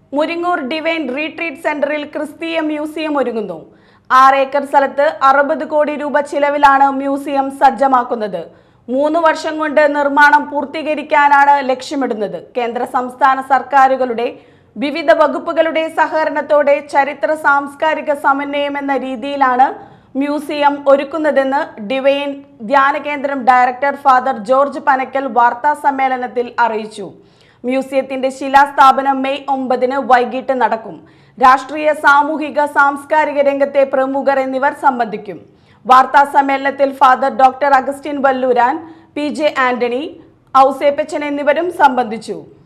Muringoor divine retreat സെന്ററിൽ ക്രിസ്തീയ museum ഒരുങ്ങുന്നു ആറ് ഏക്കർ സ്ഥലത്ത് അറുപത് കോടി രൂപ ചിലവിലാണ് മ്യൂസിയം സജ്ജമാക്കുന്നത് മൂന്ന് വർഷം കൊണ്ട് നിർമ്മാണം പൂർത്തീകരിക്കാനാണ് ലക്ഷ്യമിടുന്നത് കേന്ദ്ര സംസ്ഥാന സർക്കാരുകളുടെ വിവിധ വകുപ്പുകളുടെ സഹകരണത്തോടെ ചരിത്ര സാംസ്കാരിക സമന്വയം എന്ന രീതിയിലാണ് മ്യൂസിയം ഒരുക്കുന്നതെന്ന് ഡിവൈൻ ധ്യാന കേന്ദ്രം ഡയറക്ടർ ഫാദർ ജോർജ് പനക്കൽ വാർത്താ സമ്മേളനത്തിൽ അറിയിച്ചു മ്യൂസിയത്തിന്റെ ശിലാസ്ഥാപനം മെയ് ഒമ്പതിന് വൈകിട്ട് നടക്കും രാഷ്ട്രീയ സാമൂഹിക സാംസ്കാരിക രംഗത്തെ പ്രമുഖർ എന്നിവർ സംബന്ധിക്കും വാർത്താ സമ്മേളനത്തിൽ father doctor Augustine Valluran P J Antony Ouseppachan എന്നിവരും സംബന്ധിച്ചു